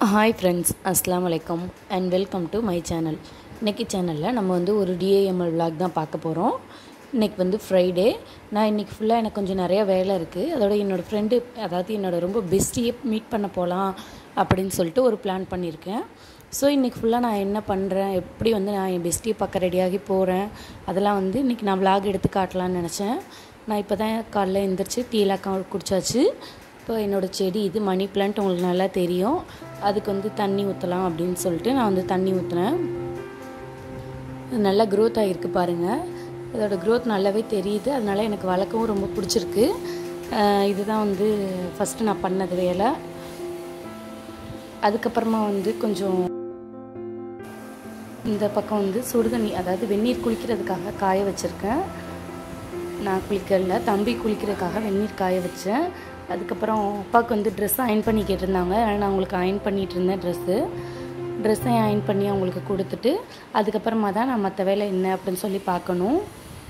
hi friends அஸ்லாம் வலைக்கம் and welcome to my channel இன்றைக்கி சேனலில் நம்ம வந்து ஒரு டிஏஎம்எல் vlog தான் பார்க்க போகிறோம் இன்றைக்கி வந்து ஃப்ரைடே நான் இன்றைக்கி ஃபுல்லாக எனக்கு கொஞ்சம் நிறைய வேலை இருக்குது அதோட என்னோடய ஃப்ரெண்டு அதாவது என்னோடய ரொம்ப பெஸ்டியை மீட் பண்ண போகலாம் அப்படின்னு சொல்லிட்டு ஒரு பிளான் பண்ணியிருக்கேன் ஸோ இன்றைக்கி ஃபுல்லாக நான் என்ன பண்ணுறேன் எப்படி வந்து நான் என் பெஸ்டியை பார்க்க ரெடியாகி போகிறேன் அதெல்லாம் வந்து இன்றைக்கி நான் vlog எடுத்து காட்டலான்னு நினச்சேன் நான் இப்போ தான் காலைல எழுந்திரிச்சு டீலாம் கா குடிச்சாச்சு இப்போ என்னோடய செடி இது மணி பிளான்ட் உங்களுக்கு நல்லா தெரியும் அதுக்கு வந்து தண்ணி ஊற்றலாம் அப்படின்னு சொல்லிட்டு நான் வந்து தண்ணி ஊற்றுனேன் இது நல்லா க்ரோத் ஆகிருக்கு பாருங்கள் இதோட க்ரோத் நல்லாவே தெரியுது அதனால எனக்கு வளர்க்கவும் ரொம்ப பிடிச்சிருக்கு அஹ் இதுதான் வந்து ஃபஸ்ட்டு நான் பண்ணது வேலை அதுக்கப்புறமா வந்து கொஞ்சம் இந்த பக்கம் வந்து சுடுதண்ணி அதாவது வெந்நீர் குளிக்கிறதுக்காக காய வச்சுருக்கேன் நான் குளிக்கல தம்பி குளிக்கிறதுக்காக வெந்நீர் காய வச்சேன் அதுக்கப்புறம் அப்பாவுக்கு வந்து ட்ரெஸ் அயன் பண்ணி கேட்டிருந்தாங்க அதனால் நான் அவங்களுக்கு அயன் பண்ணிகிட்டு இருந்தேன் ட்ரெஸ்ஸு ட்ரெஸ்ஸையும் அயன் பண்ணி அவங்களுக்கு கொடுத்துட்டு அதுக்கப்புறமா தான் நான் மற்ற வேலை என்ன அப்படின்னு சொல்லி பார்க்கணும்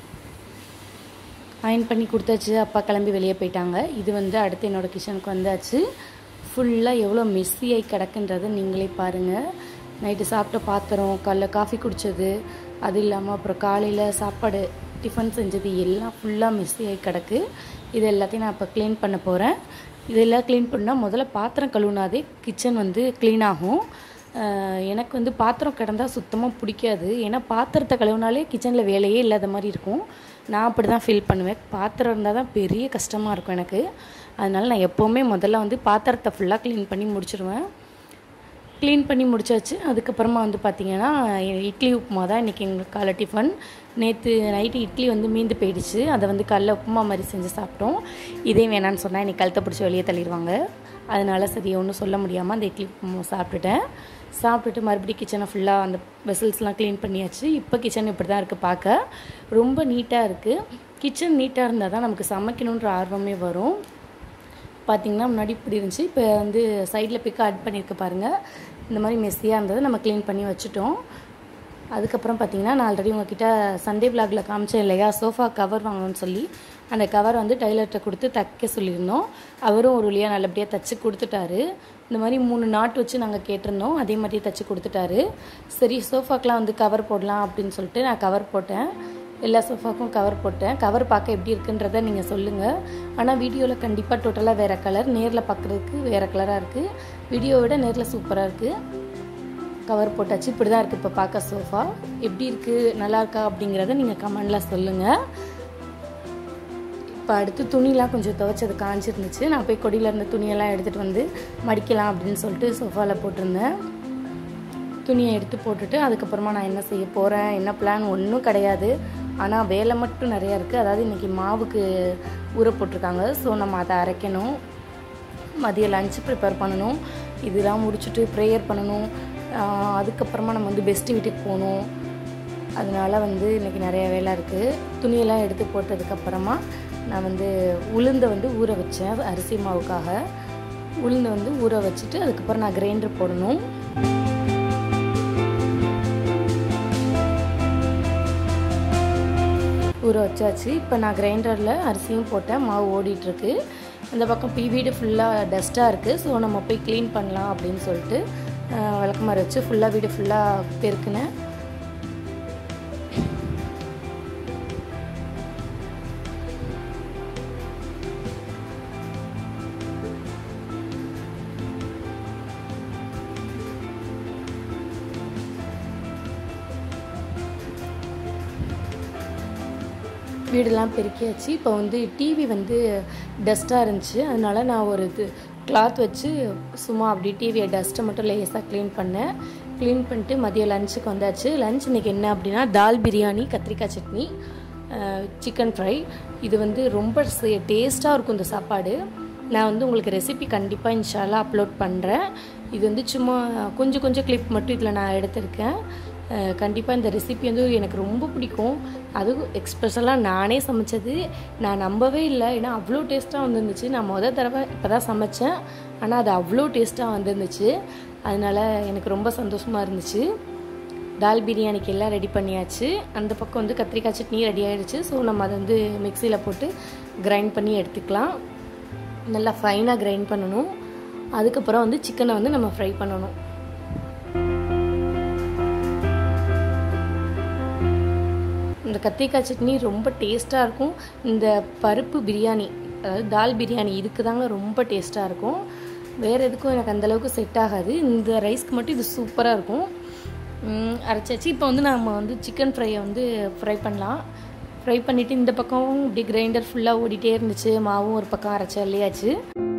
அயன் பண்ணி கொடுத்தாச்சு அப்பா கிளம்பி வெளியே போயிட்டாங்க இது வந்து அடுத்து என்னோடய கிச்சனுக்கு வந்தாச்சு ஃபுல்லாக எவ்வளோ மெஸ்ஸியாகி கிடக்குன்றதை நீங்களே பாருங்கள் நைட்டு சாப்பிட்ட பாத்திரம் காலைல காஃபி குடித்தது அது இல்லாமல் அப்புறம் காலையில் சாப்பாடு டிஃபன் செஞ்சது எல்லாம் ஃபுல்லாக மெஸ்ஸியாகி கிடக்கு இது எல்லாத்தையும் நான் இப்போ க்ளீன் பண்ண போகிறேன் இதெல்லாம் க்ளீன் பண்ணால் முதல்ல பாத்திரம் கழுவுனாதே கிச்சன் வந்து க்ளீன் ஆகும் அஹ் எனக்கு வந்து பாத்திரம் கிடந்தால் சுத்தமாக பிடிக்காது ஏன்னா பாத்திரத்தை கழுவுனாலே கிச்சனில் வேலையே இல்லாத மாதிரி இருக்கும் நான் அப்படி தான் ஃபீல் பண்ணுவேன் பாத்திரம் இருந்தால் தான் பெரிய கஷ்டமாக இருக்கும் எனக்கு அதனால் நான் எப்போவுமே முதல்ல வந்து பாத்திரத்தை ஃபுல்லாக க்ளீன் பண்ணி முடிச்சிடுவேன் க்ளீன் பண்ணி முடிச்சாச்சு அதுக்கப்புறமா வந்து பார்த்திங்கன்னா இட்லி உப்புமா தான் இன்றைக்கி எங்களுக்கு காலை டிஃபன் நேற்று நைட்டு இட்லி வந்து மீந்து போயிடுச்சு அதை வந்து காலைல உப்புமா மாதிரி செஞ்சு சாப்பிட்டோம் இதே வேணான்னு சொன்னால் இன்றைக்கி கழுத்தை பிடிச்சி வெளியே தள்ளிடுவாங்க அதனால சரி ஒன்றும் சொல்ல முடியாமல் அந்த இட்லி உப்புமா சாப்பிட்டுட்டேன் சாப்பிட்டுட்டு மறுபடியும் கிச்சனை ஃபுல்லாக அந்த வெசல்ஸ்லாம் க்ளீன் பண்ணியாச்சு இப்போ கிச்சன் இப்படி தான் இருக்குது பார்க்க ரொம்ப நீட்டாக இருக்குது கிச்சன் நீட்டாக இருந்தால் தான் நமக்கு சமைக்கணுன்ற ஆர்வமே வரும் பார்த்தீங்கன்னா முன்னாடி இப்படி இருந்துச்சு இப்போ வந்து சைடில் பிக்க ஆட் பண்ணியிருக்க பாருங்கள் இந்த மாதிரி மெஸ்ஸியாக இருந்தது நம்ம க்ளீன் பண்ணி வச்சுட்டோம் அதுக்கப்புறம் பார்த்தீங்கன்னா நான் ஆல்ரெடி உங்ககிட்ட சண்டே விலாகில் காமிச்சேன் இல்லையா சோஃபா கவர் வாங்கணும்னு சொல்லி அந்த கவர் வந்து டைலர்கிட்ட கொடுத்து தைக்க சொல்லியிருந்தோம் அவரும் ஒரு வழியாக நல்லபடியாக தைச்சி கொடுத்துட்டாரு இந்த மாதிரி மூணு நாட்டு வச்சு நாங்கள் கேட்டிருந்தோம் அதே மாதிரி தைச்சி கொடுத்துட்டாரு சரி சோஃபாக்கெலாம் வந்து கவர் போடலாம் அப்படின்னு சொல்லிட்டு நான் கவர் போட்டேன் எல்லா சோஃபாக்கும் கவர் போட்டேன் கவர் பார்க்க எப்படி இருக்குன்றதை நீங்கள் சொல்லுங்கள் ஆனால் வீடியோவில் கண்டிப்பாக டோட்டலாக வேறு கலர் நேரில் பார்க்குறதுக்கு வேறு கலராக இருக்குது வீடியோவை விட நேரில் சூப்பராக இருக்குது கவர் போட்டாச்சு இப்படி தான் இருக்குது இப்போ பார்க்க சோஃபா எப்படி இருக்குது நல்லா இருக்கா அப்படிங்கிறத நீங்கள் கமெண்டில் சொல்லுங்கள் இப்போ அடுத்து துணிலாம் கொஞ்சம் துவைச்சது காஞ்சிருந்துச்சு நான் போய் கொடியில் இருந்த துணியெல்லாம் எடுத்துகிட்டு வந்து மடிக்கலாம் அப்படின்னு சொல்லிட்டு சோஃபாவில் போட்டிருந்தேன் துணியை எடுத்து போட்டுட்டு அதுக்கப்புறமா நான் என்ன செய்ய போகிறேன் என்ன பிளான் ஒன்றும் கிடையாது ஆனால் வேலை மட்டும் நிறையா இருக்குது அதாவது இன்றைக்கி மாவுக்கு ஊற போட்டிருக்காங்க ஸோ நம்ம அதை அரைக்கணும் மதியம் லஞ்ச் ப்ரிப்பேர் பண்ணணும் இதெல்லாம் முடிச்சுட்டு ப்ரேயர் பண்ணணும் ஆஹ் அதுக்கப்புறமா நம்ம வந்து பெஸ்ட்டு வீட்டுக்கு போகணும் அதனால வந்து இன்றைக்கி நிறைய வேலை இருக்குது துணியெல்லாம் எடுத்து போட்டதுக்கப்புறமா நான் வந்து உளுந்தை வந்து ஊற வச்சேன் அரிசி மாவுக்காக உளுந்தை வந்து ஊற வச்சுட்டு அதுக்கப்புறம் நான் கிரைண்டர் போடணும் ஊற வச்சாச்சு இப்போ நான் கிரைண்டரில் அரிசியும் போட்டேன் மாவு ஓடிட்டுருக்கு அந்த பக்கம் பி வீடு ஃபுல்லாக டஸ்ட்டாக இருக்குது ஸோ நம்ம போய் க்ளீன் பண்ணலாம் அப்படின்னு சொல்லிட்டு விளக்கமாரி வச்சு ஃபுல்லாக வீடு ஃபுல்லாக பெருக்கினேன் வீடெல்லாம் பெருக்கியாச்சு இப்போ வந்து டிவி வந்து டஸ்ட்டாக இருந்துச்சு அதனால நான் ஒரு இது கிளாத் வச்சு சும்மா அப்படி டிவியை டஸ்ட்டை மட்டும் லேஸாக க்ளீன் பண்ணேன் க்ளீன் பண்ணிட்டு மதியம் லஞ்சுக்கு வந்தாச்சு லஞ்ச் இன்றைக்கி என்ன அப்படின்னா தால் பிரியாணி கத்திரிக்காய் சட்னி சிக்கன் ஃப்ரை இது வந்து ரொம்ப டேஸ்ட்டாக இருக்கும் இந்த சாப்பாடு நான் வந்து உங்களுக்கு ரெசிபி கண்டிப்பாக இன்ஷால்லாம் அப்லோட் பண்ணுறேன் இது வந்து சும்மா கொஞ்சம் கொஞ்சம் கிளிப் மட்டும் இதில் நான் எடுத்திருக்கேன் கண்டிப்பாக இந்த ரெசிபி வந்து எனக்கு ரொம்ப பிடிக்கும் அதுவும் எக்ஸ்பெஷலாக நானே சமைச்சது நான் நம்பவே இல்லை ஏன்னா அவ்வளோ டேஸ்ட்டாக வந்துருந்துச்சு நான் மொதல் தடவை இப்போ தான் சமைச்சேன் ஆனால் அது அவ்வளோ டேஸ்ட்டாக வந்துருந்துச்சு அதனால் எனக்கு ரொம்ப சந்தோஷமாக இருந்துச்சு தால் பிரியாணிக்கு எல்லாம் ரெடி பண்ணியாச்சு அந்த பக்கம் வந்து கத்திரிக்காய் சட்னி ரெடி ஆகிடுச்சு ஸோ நம்ம அதை வந்து மிக்சியில் போட்டு கிரைண்ட் பண்ணி எடுத்துக்கலாம் நல்லா ஃபைனாக கிரைண்ட் பண்ணணும் அதுக்கப்புறம் வந்து சிக்கனை வந்து நம்ம ஃப்ரை பண்ணணும் இந்த கத்திரிக்காய் சட்னி ரொம்ப டேஸ்ட்டாக இருக்கும் இந்த பருப்பு பிரியாணி அதாவது தால் பிரியாணி இதுக்கு தாங்க ரொம்ப டேஸ்ட்டாக இருக்கும் வேறு எதுக்கும் எனக்கு அந்தளவுக்கு செட் ஆகாது இந்த ரைஸ்க்கு மட்டும் இது சூப்பராக இருக்கும் அரைச்சாச்சு இப்போ வந்து நம்ம வந்து சிக்கன் ஃப்ரையை வந்து ஃப்ரை பண்ணலாம் ஃப்ரை பண்ணிவிட்டு இந்த பக்கம் இப்படி கிரைண்டர் ஃபுல்லாக ஓடிட்டே இருந்துச்சு மாவும் ஒரு பக்கம் அரைச்சா இல்லையாச்சு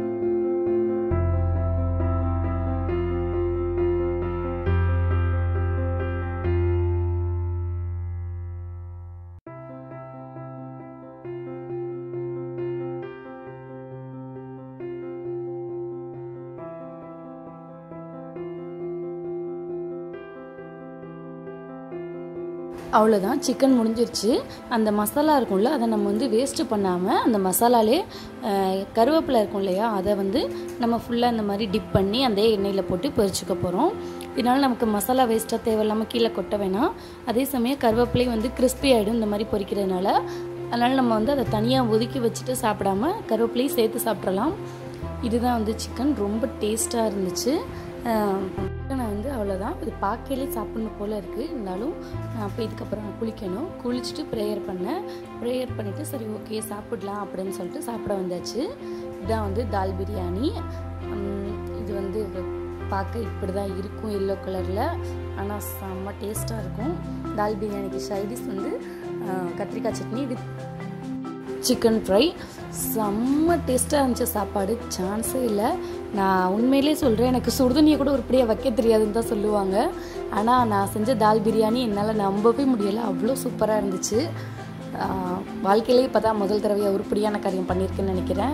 அவ்வளோதான் சிக்கன் முடிஞ்சிருச்சு அந்த மசாலா இருக்கும்ல அதை நம்ம வந்து வேஸ்ட்டு பண்ணாமல் அந்த மசாலாலே கருவேப்பிலை இருக்கும் இல்லையா அதை வந்து நம்ம ஃபுல்லாக இந்த மாதிரி டிப் பண்ணி அந்த எண்ணெயில் போட்டு பொரிச்சுக்க போகிறோம் இதனால் நமக்கு மசாலா வேஸ்ட்டாக தேவையில்லாமல் கீழே கொட்ட வேணாம் அதே சமயம் கருவேப்பிலையும் வந்து கிறிஸ்பி ஆகிடும் இந்த மாதிரி பொரிக்கிறதுனால அதனால் நம்ம வந்து அதை தனியாக ஒதுக்கி வச்சுட்டு சாப்பிடாம கருவேப்பிலையும் சேர்த்து சாப்பிட்றலாம் இதுதான் வந்து சிக்கன் ரொம்ப டேஸ்ட்டாக இருந்துச்சு சிக்கனை வந்து அவ்வளோதான் இது பார்க்கலே சாப்பிட்ணும் போல் இருக்குது இருந்தாலும் நான் அப்போ இதுக்கப்புறம் குளிக்கணும் குளிச்சுட்டு ப்ரேயர் பண்ணேன் ப்ரேயர் பண்ணிவிட்டு சரி ஓகே சாப்பிடலாம் அப்படின்னு சொல்லிட்டு சாப்பிட வந்தாச்சு இதுதான் வந்து தால் பிரியாணி இது வந்து பார்க்க இப்படி தான் இருக்கும் எல்லோ கலரில் ஆனால் செம்ம டேஸ்ட்டாக இருக்கும் தால் பிரியாணிக்கு சைடிஷ் வந்து கத்திரிக்காய் சட்னி வித் சிக்கன் ஃப்ரை செம்ம டேஸ்ட்டாக இருந்துச்சு சாப்பாடு சான்ஸே இல்லை நான் உண்மையிலே சொல்கிறேன் எனக்கு சுடுதண்ணியை கூட உருப்படியாக வைக்க தெரியாதுன்னு தான் சொல்லுவாங்க ஆனால் நான் செஞ்ச தால் பிரியாணி என்னால் நம்பவே முடியலை அவ்வளோ சூப்பராக இருந்துச்சு வாழ்க்கையிலே இப்போ தான் முதல் தடவையாக உருப்படியான காரியம் பண்ணியிருக்கேன்னு நினைக்கிறேன்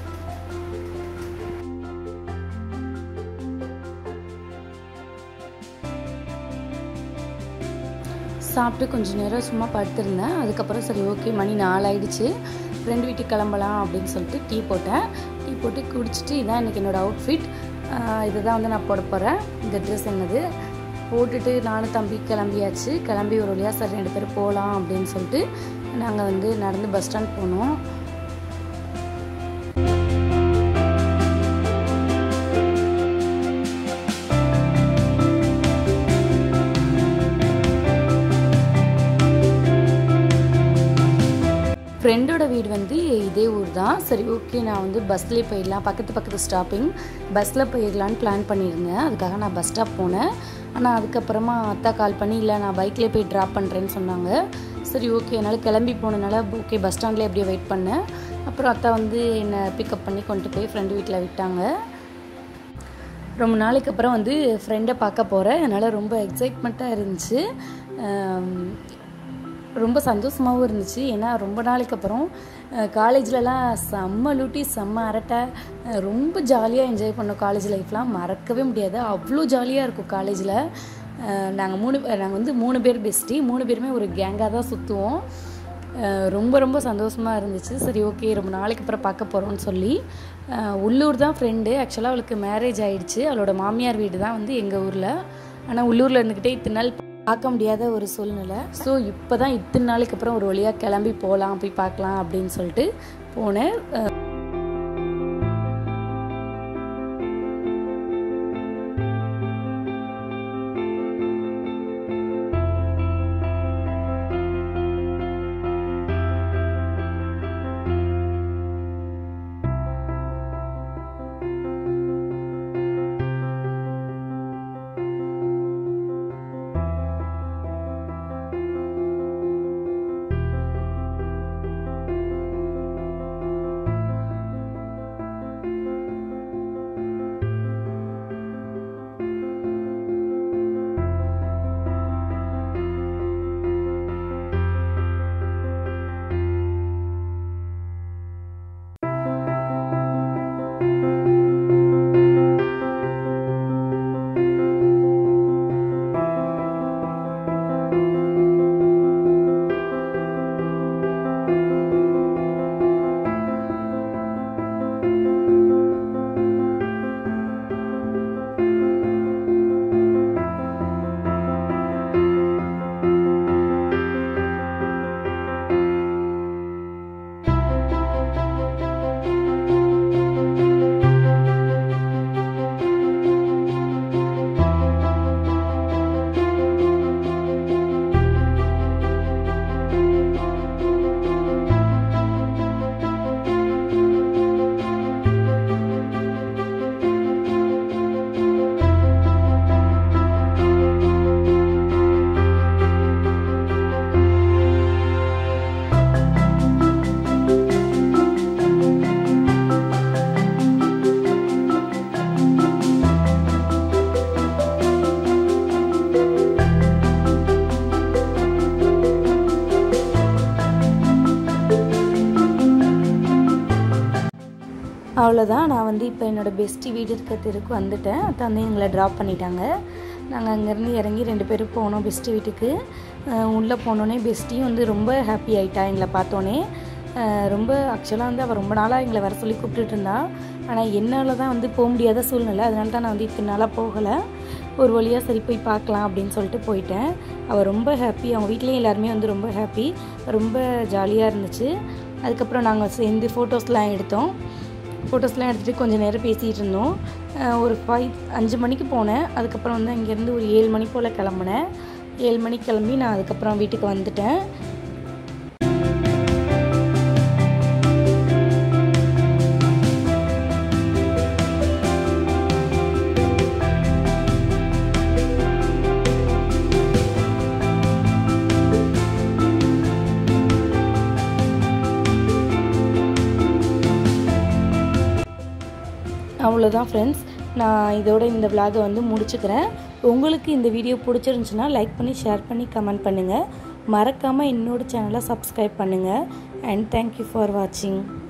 சாப்பிட்டு கொஞ்சம் நேரம் சும்மா படுத்திருந்தேன் அதுக்கப்புறம் சரி ஓகே மணி நாலாயிடுச்சு ஃப்ரெண்டு வீட்டுக்கு கிளம்பலாம் அப்படின்னு சொல்லிட்டு டீ போட்டேன் டீ போட்டு குடிச்சிட்டு இதான் எனக்கு என்னோடய அவுட்ஃபிட் இதை தான் வந்து நான் போட போகிறேன் இந்த ட்ரெஸ் என்னது போட்டுட்டு நானும் தம்பி கிளம்பியாச்சு கிளம்பி ஒரு வழியாக சரி ரெண்டு பேரும் போகலாம் அப்படின்னு சொல்லிட்டு நாங்கள் வந்து நடந்து பஸ் ஸ்டாண்ட் போனோம் ஃப்ரெண்டோட வீடு வந்து இதே ஊர் தான் சரி ஓகே நான் வந்து பஸ்லேயே போயிடலாம் பக்கத்து பக்கத்து ஸ்டாப்பிங் பஸ்ஸில் போயிடலான்னு பிளான் பண்ணியிருந்தேன் அதுக்காக நான் பஸ் ஸ்டாப் போனேன் ஆனால் அதுக்கப்புறமா அத்தா கால் பண்ணி இல்லை நான் பைக்லேயே போய் ட்ராப் பண்ணுறேன்னு சொன்னாங்க சரி ஓகே என்னால் கிளம்பி போனனால ஓகே பஸ் ஸ்டாண்ட்லேயே அப்படியே வெயிட் பண்ணேன் அப்புறம் அத்தா வந்து என்னை பிக்கப் பண்ணி கொண்டு போய் ஃப்ரெண்டு வீட்டில் விட்டாங்க ரொம்ப நாளைக்கு அப்புறம் வந்து ஃப்ரெண்டை பார்க்க போகிறேன் அதனால் ரொம்ப எக்ஸைட்மெண்ட்டாக இருந்துச்சு ரொம்ப சந்தோஷமாகவும் இருந்துச்சு ஏன்னா ரொம்ப நாளைக்கு அப்புறம் காலேஜ்லலாம் செம்ம லூட்டி செம்ம அரட்டை ரொம்ப ஜாலியாக என்ஜாய் பண்ணோம் காலேஜ் லைஃப்லாம் மறக்கவே முடியாது அவ்வளோ ஜாலியாக இருக்கும் காலேஜில் நாங்கள் மூணு நாங்கள் வந்து மூணு பேர் பெஸ்ட்டி மூணு பேருமே ஒரு கேங்காக தான் சுற்றுவோம் ரொம்ப ரொம்ப சந்தோஷமாக இருந்துச்சு சரி ஓகே ரொம்ப நாளைக்கு அப்புறம் பார்க்க போகிறோம்னு சொல்லி உள்ளூர் தான் ஃப்ரெண்டு ஆக்சுவலாக அவளுக்கு மேரேஜ் ஆகிடுச்சு அவளோட மாமியார் வீடு தான் வந்து எங்கள் ஊரில் ஆனால் உள்ளூரில் இருந்துக்கிட்டே இத்தனை நாள் பார்க்க முடியாத ஒரு சூழ்நிலை ஸோ இப்போ தான் இத்தனை நாளைக்கு அப்புறம் ஒரு வழியாக கிளம்பி போகலாம் போய் பார்க்கலாம் அப்படின்னு சொல்லிட்டு போனேன் அவ்வளோதான் நான் வந்து இப்போ என்னோடய பெஸ்ட்டி வீடு இருக்க தெருக்கு வந்துட்டேன் தந்தை எங்களை ட்ராப் பண்ணிட்டாங்க நாங்கள் அங்கேருந்து இறங்கி ரெண்டு பேரும் போனோம் பெஸ்ட்டி வீட்டுக்கு உள்ளே போனோன்னே பெஸ்ட்டியும் வந்து ரொம்ப ஹாப்பி ஆகிட்டா எங்களை பார்த்தோன்னே ரொம்ப ஆக்சுவலாக வந்து அவள் ரொம்ப நாளாக எங்களை வர சொல்லி கூப்பிட்டுட்டு இருந்தா ஆனால் என்னால் தான் வந்து போக முடியாத சூழ்நிலை அதனால தான் நான் வந்து இத்தனை நாளாக போகலை ஒரு வழியாக சரி போய் பார்க்கலாம் அப்படின்னு சொல்லிட்டு போயிட்டேன் அவள் ரொம்ப ஹாப்பி அவங்க வீட்லேயும் எல்லாருமே வந்து ரொம்ப ஹாப்பி ரொம்ப ஜாலியாக இருந்துச்சு அதுக்கப்புறம் நாங்கள் சேர்ந்து ஃபோட்டோஸ்லாம் எடுத்தோம் ஃபோட்டோஸ்லாம் எடுத்துகிட்டு கொஞ்சம் நேரம் பேசிகிட்டு இருந்தோம் ஒரு ஃபைவ் அஞ்சு மணிக்கு போனேன் அதுக்கப்புறம் வந்து அங்கேருந்து ஒரு ஏழு மணி போல் கிளம்புனேன் ஏழு மணிக்கு கிளம்பி நான் அதுக்கப்புறம் வீட்டுக்கு வந்துட்டேன் அவ்வளோதான் ஃப்ரெண்ட்ஸ் நான் இதோட இந்த விலாகை வந்து முடிச்சுக்கிறேன் உங்களுக்கு இந்த வீடியோ பிடிச்சிருந்துச்சுன்னா லைக் பண்ணி ஷேர் பண்ணி கமெண்ட் பண்ணுங்கள் மறக்காமல் என்னோட சேனலை சப்ஸ்கிரைப் பண்ணுங்கள் அண்ட் தேங்க்யூ ஃபார் வாட்சிங்